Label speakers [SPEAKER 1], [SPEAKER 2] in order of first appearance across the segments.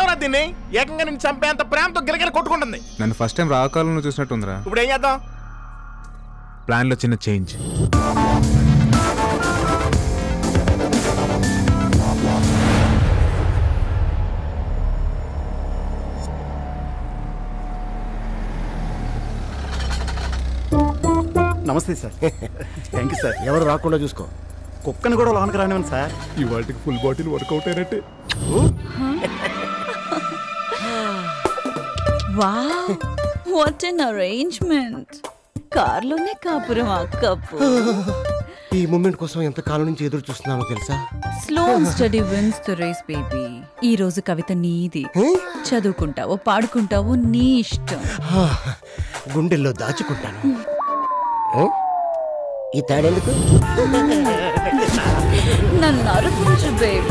[SPEAKER 1] చూడరా దీన్ని ఏకంగా నేను చంపేంత ప్రేమతో గిలగిల కొట్టుకుంటుంది
[SPEAKER 2] నన్ను ఫస్ట్ టైం రాకాలంలో చూసినట్టుందిరా
[SPEAKER 1] ఇప్పుడు ఏం చేద్దాం
[SPEAKER 2] ప్లాన్లో చిన్న చేంజ్
[SPEAKER 3] నమస్తే సార్ థ్యాంక్ యూ సార్ ఎవరు రాకుండా చూసుకో కుక్కని కూడా లోనకి రానివ్వండి సార్
[SPEAKER 2] ఈ వాటికి ఫుల్ బాటిల్ వర్కౌట్ అయినట్టే
[SPEAKER 4] వావ్ వాట్ అన్ అరేంజ్మెంట్ కార్లోనే కాపురం అక్కప్పు
[SPEAKER 5] ఈ మూమెంట్ కోసం ఎంత కాలం నుంచి ఎదురు చూస్తున్నానో తెలుసా
[SPEAKER 4] slow and steady wins the race baby ఈ రోజు కవిత నీది చదువుకుంటావో పాడుకుంటావో నీ ఇష్టం
[SPEAKER 5] హా, గుండెల్లో దాచుకుంటాను ఆ? ఈ తాడెందుకు
[SPEAKER 4] నన్ను అరుపుంచు బేబీ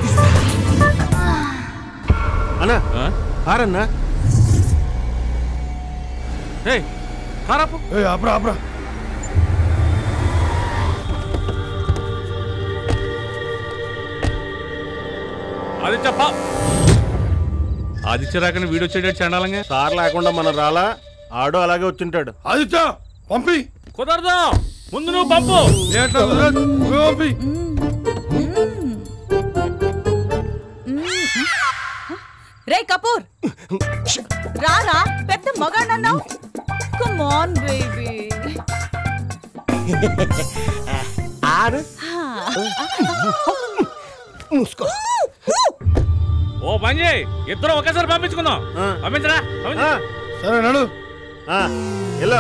[SPEAKER 5] అన్నా ఆరన్నా
[SPEAKER 6] కారాపు
[SPEAKER 3] ఆపరా ఆపరా
[SPEAKER 6] ఆదిత్య పా ఆదిత్య రాకని వీడియో వచ్చేటట్టు చండాలంగా
[SPEAKER 1] సార్ లేకుండా మనం రాలా ఆడు అలాగే వచ్చింటాడు
[SPEAKER 3] ఆదిత్య పంపి
[SPEAKER 6] కుదరదు ముందు నువ్వు పంపు
[SPEAKER 3] ఏట్లా కుదరదు? నువ్వే పంపి
[SPEAKER 4] రే కపూర్ రారా పెద్ద మగాడన్నావు కమ్ ఆన్ బేబీ
[SPEAKER 5] ఆరు మూసుకో
[SPEAKER 6] ఓ పని చేయి ఇద్దరు ఒకేసారి పంపించుకుందాం పంపించరా పంపించు.
[SPEAKER 3] సరే నడు
[SPEAKER 1] ఆ, వెళ్ళు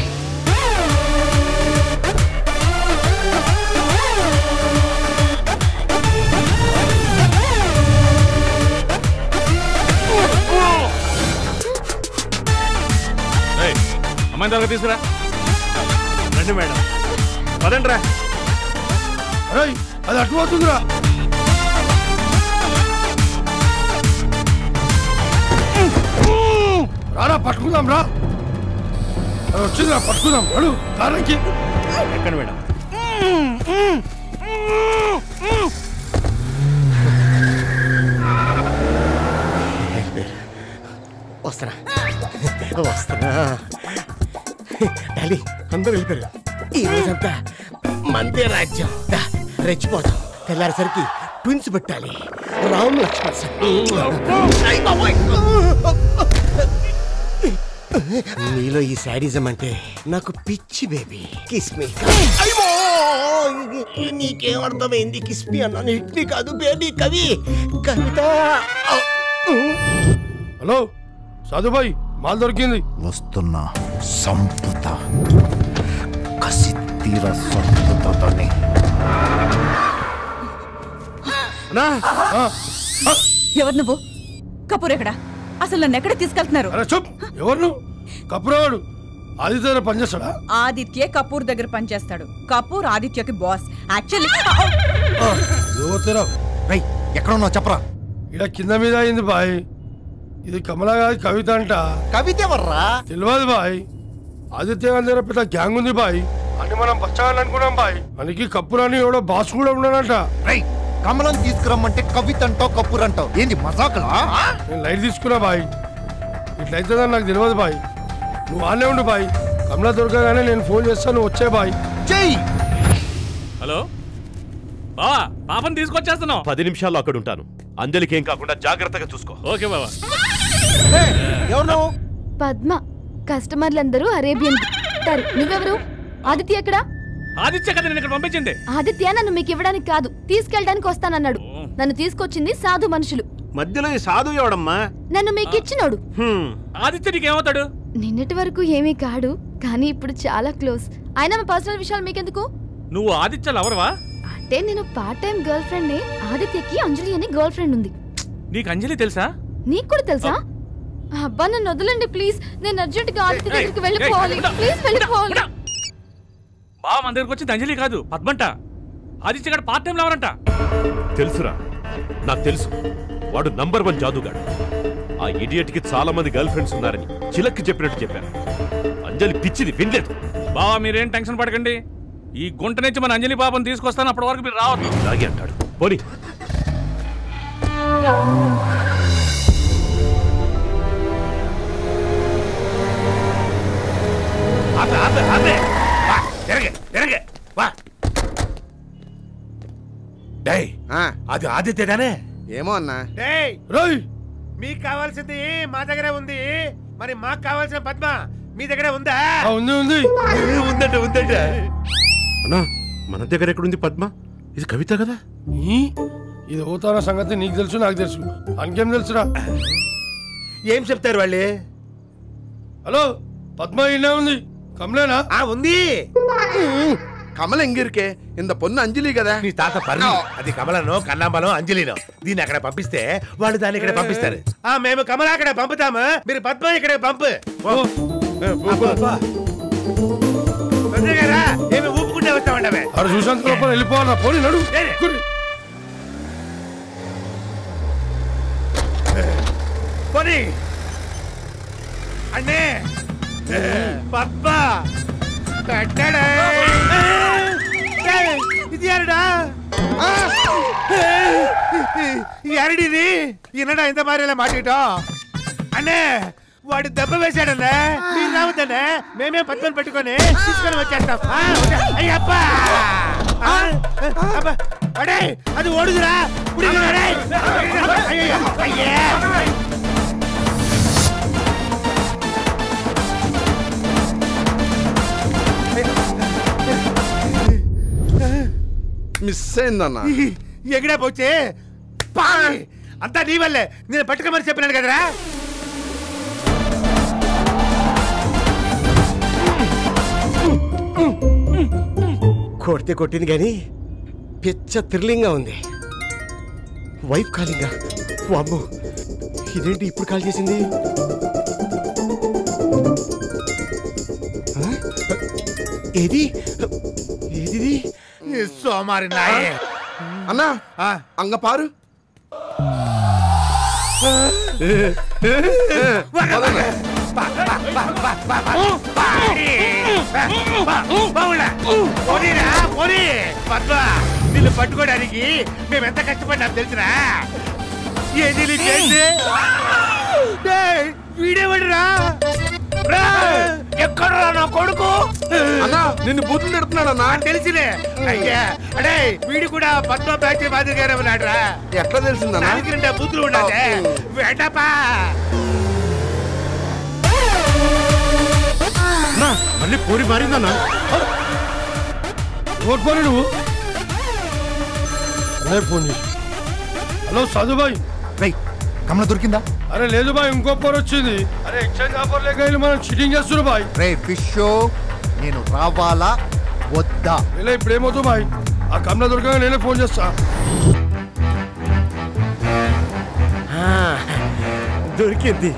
[SPEAKER 6] ఏయ్, అమ్మాయిని త్వరగా తీసుకురా
[SPEAKER 1] రండి మేడం పదండి రా
[SPEAKER 3] అరే అది అటు పోతుందిరా రారా పట్టుకుందాం రా అది వచ్చిందిరా పట్టుకుందాం నడు కారణకి
[SPEAKER 1] ఎక్కడ మేడం
[SPEAKER 5] వస్తానా వస్తానా డాడీ అందరూ వెళ్ళిపోయారు ఈ రోజంతా మందే రాజ్యం దా, రెచ్చిపోదాం తెల్లారేసరికి ట్విన్స్ పెట్టాలి రామ్ లక్ష్మణ్ సార్ అయ్ బాబోయ్. నీలో ఈ శాడిజం అంటే నాకు పిచ్చి బేబీ కిస్మి నీకేం అర్థమైంది కిస్మి అన్నాను హిట్మి కాదు బేబీ కవి కవిత
[SPEAKER 3] హలో సాధుబాయ్ మాల్ దొరికింది
[SPEAKER 7] వస్తున్నా సంపుత కసి తీర సంపుతని
[SPEAKER 4] ఎవరు నువ్వు కపూర్ ఎక్కడా అసలు నన్ను ఎక్కడ తీసుకెళ్తున్నారు
[SPEAKER 3] అరే చూప్ ఎవరు నువ్వు కప్పురావాడు ఆదిత్య పనిచేస్తాడా
[SPEAKER 4] ఆదిత్య కపూర్ దగ్గర పనిచేస్తాడు కపూర్ ఆదిత్యకి బాస్ యాక్చువల్లీ
[SPEAKER 3] యువతరా
[SPEAKER 7] రై ఎక్కడ ఉన్నావు చెప్పరా
[SPEAKER 3] ఇడ కింద మీద అయింది బాయ్ ఇది కమలా కాదు కవిత అంట
[SPEAKER 7] కవిత ఎవర్రా
[SPEAKER 3] తెలియదు బాయ్ ఆదిత్య గారి దగ్గర పెద్ద గ్యాంగ్ ఉంది బాయ్ అని మనం బచ్చాలని అనుకున్నాం బాయ్ మనకి కప్పురాని ఎవడో బాస్ కూడా ఉన్నాడంట
[SPEAKER 7] రై కమలం తీసుకురమ్మంటే కవిత అంటావు కపూర్ అంటావు ఏంది మజాకలా
[SPEAKER 3] నేను లైట్ తీసుకున్నా బాయ్ ఇట్లయితుందని నాకు తెలియదు బాయ్ నువ్వు ఆనే ఉండు బాయ్ కమలా దొరకగానే నేను ఫోన్ చేస్తాను నువ్వు వచ్చే బాయ్
[SPEAKER 7] చెయ్యి
[SPEAKER 6] హలో బావా పాపని తీసుకొచ్చేస్తున్నావు
[SPEAKER 8] పది నిమిషాల్లో అక్కడ ఉంటాను అంజలికి ఏం కాకుండా జాగ్రత్తగా చూసుకో
[SPEAKER 6] ఓకే బావా
[SPEAKER 7] ఎవరు నువ్వు
[SPEAKER 9] పద్మ కస్టమర్లందరూ అరేబియన్ అంటారు నువ్వెవరు ఆదిత్య ఎక్కడా
[SPEAKER 6] ఆదిత్య కదా నేను ఇక్కడ పంపించింది
[SPEAKER 9] ఆదిత్య నన్ను మీకు ఇవ్వడానికి కాదు తీసుకెళ్ళడానికి వస్తానన్నాడు నన్ను తీసుకొచ్చింది సాధు మనుషులు
[SPEAKER 1] మధ్యలో ఈ సాధు ఎవడమ్మా
[SPEAKER 9] నన్ను మీకు ఇచ్చినోడు
[SPEAKER 1] హ్మ్.
[SPEAKER 6] ఆదిత్య నీకేమవుతాడు
[SPEAKER 9] నిన్నటి వరకు ఏమీ కాడు కానీ ఇప్పుడు చాలా క్లోజ్ అయినా మా పర్సనల్ విషయాలు మీకెందుకు
[SPEAKER 6] నువ్వు ఆదిత్య లవర్వా
[SPEAKER 9] అంటే నేను పార్ట్ టైం గర్ల్ ఫ్రెండ్ నే ఆదిత్యకి అంజలి అని గర్ల్ ఫ్రెండ్ ఉంది
[SPEAKER 6] నీకు అంజలి తెలుసా
[SPEAKER 9] నీకు కూడా తెలుసా అబ్బా నన్ను వదలండి ప్లీజ్ నేను అర్జెంట్ గా ఆదిత్య
[SPEAKER 6] ఏయ్,
[SPEAKER 9] దగ్గరికి వెళ్ళిపోవాలి
[SPEAKER 6] ఏయ్, ఉండు,
[SPEAKER 9] ప్లీజ్ వెళ్ళిపోవాలి
[SPEAKER 6] ఉండు. బావ మన దగ్గరకు వచ్చింది అంజలి కాదు పద్మంట ఆదిత్య గారు పార్ట్ టైం లవరంట
[SPEAKER 8] తెలుసురా నాకు తెలుసు వాడు నంబర్ వన్ జాదుగాడు ఆ ఇడియట్ కి చాలా మంది గర్ల్ ఫ్రెండ్స్ ఉన్నారని చిలక్కి చెప్పినట్టు చెప్పాను అంజలి పిచ్చిది వినలేదు
[SPEAKER 6] బావా మీరేం టెన్షన్ పడకండి ఈ గుంట నుంచి మన అంజలి పాపం తీసుకొస్తాను అప్పటి వరకు మీరు రావద్దు
[SPEAKER 8] ఇలాగే అంటాడు పోనీ
[SPEAKER 10] అది ఆదిత్యగానే
[SPEAKER 11] ఏమో అన్నా
[SPEAKER 3] రోయ్
[SPEAKER 10] మీకు కావాల్సింది మా దగ్గరే ఉంది మరి మాకు కావాల్సిన పద్మ మీ దగ్గరే ఉందా
[SPEAKER 3] ఆ, ఉంది ఉంది
[SPEAKER 10] ఉందంట ఉందంట
[SPEAKER 1] అన్నా మన దగ్గర ఎక్కడుంది పద్మ ఇది కవిత కదా
[SPEAKER 3] ఈ? ఇది అవుతాన సంగతి నీకు తెలుసు నాకు తెలుసు అంకేం తెలుసురా
[SPEAKER 10] ఏం చెప్తారు వాళ్ళే
[SPEAKER 3] హలో పద్మ ఇన్నే ఉంది కమలేనా
[SPEAKER 10] ఆ ఉంది
[SPEAKER 11] కమల ఎంగిరికే ఇంత పొన్ను అంజలి కదా
[SPEAKER 10] నీ తాత పర్ణి అది కమలను కన్నాంబలం అంజలిను దీన్ని అక్కడ పంపిస్తే వాళ్ళు దాన్ని ఇక్కడ పంపిస్తారు ఆ మేము కమల అక్కడ పంపుతాము మీరు పద్మ ఇక్కడ పంపు ఓ. ఆ, పో, పో. తొందరగా రా. ఏమి ఊపుకుంటే వస్తామండవే
[SPEAKER 3] ఆడ చూసాంత లోపల వెళ్ళిపోవాలా పోనీ నడు కుర్రి.
[SPEAKER 10] పోనీ అన్నే పద్మ కట్టడే. ఏయ్, ఇది యారుడా యారుడిది ఈనడా ఇంత మారేలా మాట్లాడటం అన్నే వాడు దెబ్బ వేశాడన్నా మీరు రావద్దనే మేమే పద్మని పెట్టుకొని తీసుకొని వచ్చేస్తాం ఆ, వచ్చే- అయ్యప్పా ఆ, అబ్బా, అడే అది ఓడుదురా ఉడికిరా, డేయ్. అయ్యయ్యో, అయ్యే
[SPEAKER 11] మిస్ అయిందన్నా
[SPEAKER 10] ఎక్కడా పోతే పాయ్! అంతా నీ వల్లే నేను పట్టుకోమని చెప్పినాను కదరా
[SPEAKER 5] కొడితే కొట్టింది కానీ పిచ్చ థ్రిల్లింగ్గా ఉంది వైఫ్ కాలింగా వామ్మో ఇదేంటి ఇప్పుడు కాల్ చేసింది ఆ? ఏది ఏది
[SPEAKER 10] సోమారి నాయే
[SPEAKER 11] అన్నా అంగ పారు
[SPEAKER 10] నిన్ను పట్టుకోవడానికి మేము ఎంత కష్టపడినా తెలిసినా ఏది నీ చేసి డేయ్, వీడేవాడురా రా, ఎక్కడ్రా నా కొడుకు
[SPEAKER 11] అన్నా నిన్ను బూతులు తిడుతున్నాడు అన్నా
[SPEAKER 10] తెలిసిలే అయ్యా అడే వీడు కూడా పద్మ బ్యాచ్ మాదిరిగానే ఉన్నాడురా
[SPEAKER 11] ఎట్లా తెలిసిందన్నా
[SPEAKER 10] నాలుగు రెండు బూతులు ఉండాలి వెంటపా
[SPEAKER 1] మళ్ళీ పోరి మారిందన్నా
[SPEAKER 3] ఓట్ పోనీ నువ్వు అరే పోనీ హలో సాధుబాయ్
[SPEAKER 7] రై కమల దొరికిందా
[SPEAKER 3] అరే లేదు బాయ్ ఇంకో పోర్ వచ్చింది అరే ఎక్స్చేంజ్ ఆఫర్ లేక వీళ్ళు మనం చీటింగ్ చేస్తున్నారు బాయ్
[SPEAKER 7] రే ఫిష్ నేను రావాలా వద్దా
[SPEAKER 3] ఇలా ఇప్పుడు ఏమవుతుంది బాయ్ ఆ కమల దొరకగా నేనే ఫోన్ చేస్తా
[SPEAKER 5] ఆ, దొరికింది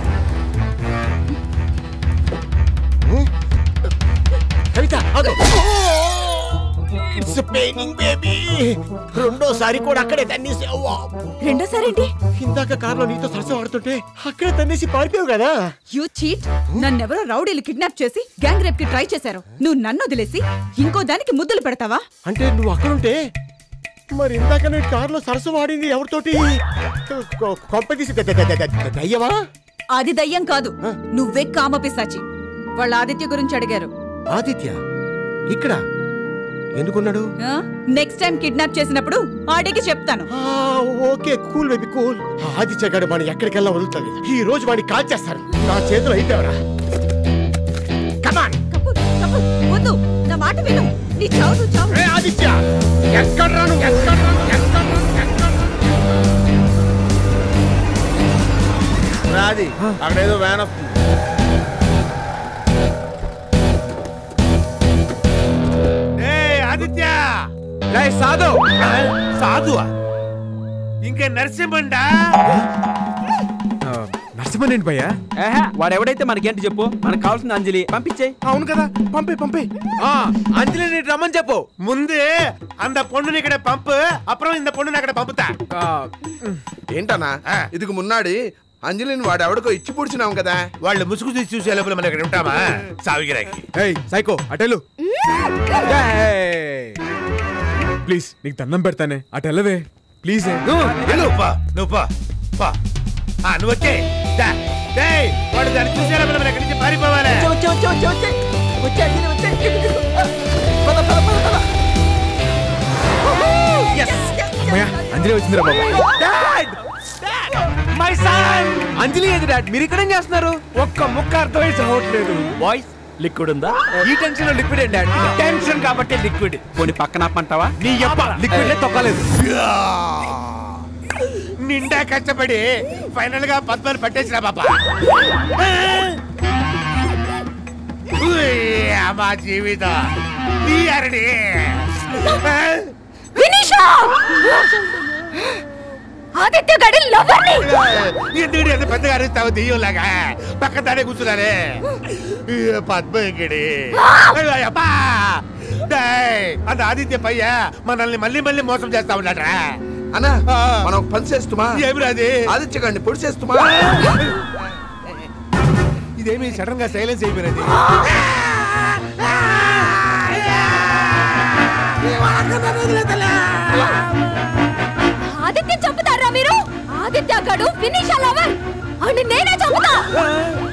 [SPEAKER 5] కవిత ఆగు. It's a paining, baby. రెండోసారి కూడా అక్కడే తన్నేసి అవ్వా.
[SPEAKER 4] రెండోసారి ఏంటి
[SPEAKER 5] ఇందాక కారులో నీతో సరసం ఆడుతుంటే అక్కడే తన్నేసి పారిపోయావు కదా
[SPEAKER 4] యూ చీట్ నన్నెవరో రౌడీలు కిడ్నాప్ చేసి గ్యాంగ్ రేప్ కి ట్రై చేశారు నువ్వు నన్ను వదిలేసి ఇంకో దానికి ముద్దులు పెడతావా
[SPEAKER 5] అంటే నువ్వు అక్కడుంటే మరి ఇందాక నేను కారులో సరసం ఆడింది ఎవరితోటి కొ- కొంప తీసి ద- ద- ద- ద- ద- దయ్యమా
[SPEAKER 4] అది దయ్యం కాదు నువ్వే కామపిశాచి వాళ్ళ ఆదిత్య గురించి అడిగారు
[SPEAKER 5] ఆదిత్య ఇక్కడ ఎందుకున్నాడు
[SPEAKER 4] నెక్స్ట్ టైం కిడ్నాప్ చేసినప్పుడు ఆడికి చెప్తాను
[SPEAKER 5] ఆ, okay cool baby cool Aditya గడు మన ఎక్కడికెళ్ళా వదులుతుంది ఈ రోజు వాడిని కాల్ చేస్తారు నా చేతిలో అయిపోయారా కమాన్
[SPEAKER 4] కపూర్, కపూర్, వద్దు నా మాట విను నీ చావు నువ్వు చావు
[SPEAKER 5] ఆదిత్య ఎక్కడ రాను ఎక్కడ రాను ఎక్కడ
[SPEAKER 2] రాది అక్కడేదో వ్యాన్ వస్తుంది
[SPEAKER 10] ఏయ్ ఆదిత్య
[SPEAKER 2] సాధు
[SPEAKER 10] సాధు ఇంకా నరసింహండా
[SPEAKER 2] నరసింహన్ ఏంటి భయ్యా
[SPEAKER 12] వాడెవడైతే మనకేంటి చెప్పు మనకు కావాల్సింది అంజలి పంపించేయి
[SPEAKER 2] అవును కదా పంపే పంపే అంజలి నీటి రమ్మని చెప్పు
[SPEAKER 10] ముందు అంద పొన్నుని ఇక్కడ పంపు అப்புறம் இந்த పొన్నుని అక్కడ పంపుతా
[SPEAKER 11] ఏంటన్నా ఇదికి మున్నాడి అంజలిని వాడు ఎవడికో ఇచ్చి పూడ్చినాం కదా
[SPEAKER 10] వాళ్ళు ముసుగు తీసి చూసే లోపల మనం ఇక్కడ ఉంటామా సావిగిరాకి
[SPEAKER 2] ఏయ్ సైకో అటెలు ప్లీజ్ నీకు దండం పెడతానే అటెలవే ప్లీజ్
[SPEAKER 10] నువ్వు పా నువ్వు పా పా ఆ, నువ్వు వచ్చే దా. డేయ్, వాడు దాన్ని చూసే లోపల మనం ఇక్కడి నుంచి పారిపోవాలి
[SPEAKER 12] వచ్చే వచ్చే వచ్చే వచ్చే వచ్చే అంజలి వచ్చే పద పద పద పద
[SPEAKER 10] Yes.
[SPEAKER 2] అమ్మయ్య అంజలి వచ్చిందిరా బాబా
[SPEAKER 12] డాడ్ మై సన్ అంజలి ఏది డాడ్ మీరు ఇక్కడ ఏం చేస్తున్నారు
[SPEAKER 3] ఒక్క ముక్క అర్థమై చావట్లేదు
[SPEAKER 12] బాయ్స్ లిక్విడ్ ఉందా ఈ టెన్షన్ లో లిక్విడ్ ఏంటి డాడ్ టెన్షన్ కాబట్టి లిక్విడ్ పోనీ పక్కన ఆపమంటావా
[SPEAKER 2] నీ యప్ప లిక్విడ్ తొక్కలేదు
[SPEAKER 10] నిండా కష్టపడి ఫైనల్ గా పద్మని పట్టేసిన బాబా మా జీవితం నీ అరడి
[SPEAKER 9] వినీషా ఆదిత్య గడి లవర్ని
[SPEAKER 10] ఎందుకు ఎంత పెద్దగా అరుస్తావు దెయ్యంలాగా పక్క తానే కూర్చున్నారే ఈ పద్మ ఎక్కడి అయ్యో, అబ్బా! డేయ్, అది ఆదిత్య పయ్య మనల్ని మళ్ళీ మళ్ళీ మోసం చేస్తా ఉన్నాడ్రా
[SPEAKER 11] అన్నా మనం ఒక పని చేస్తుమా
[SPEAKER 10] ఏమిరా అది?
[SPEAKER 11] ఆదిత్య గారిని పొడి చేస్తుమా
[SPEAKER 10] ఇదేమి సడన్ గా సైలెన్స్ అయిపోయినది
[SPEAKER 9] ఆదిత్య చంపుతారా మీరు ఆదిత్య గడు ఫినిష్ లవర్ అండ్ నేనే చంపుతా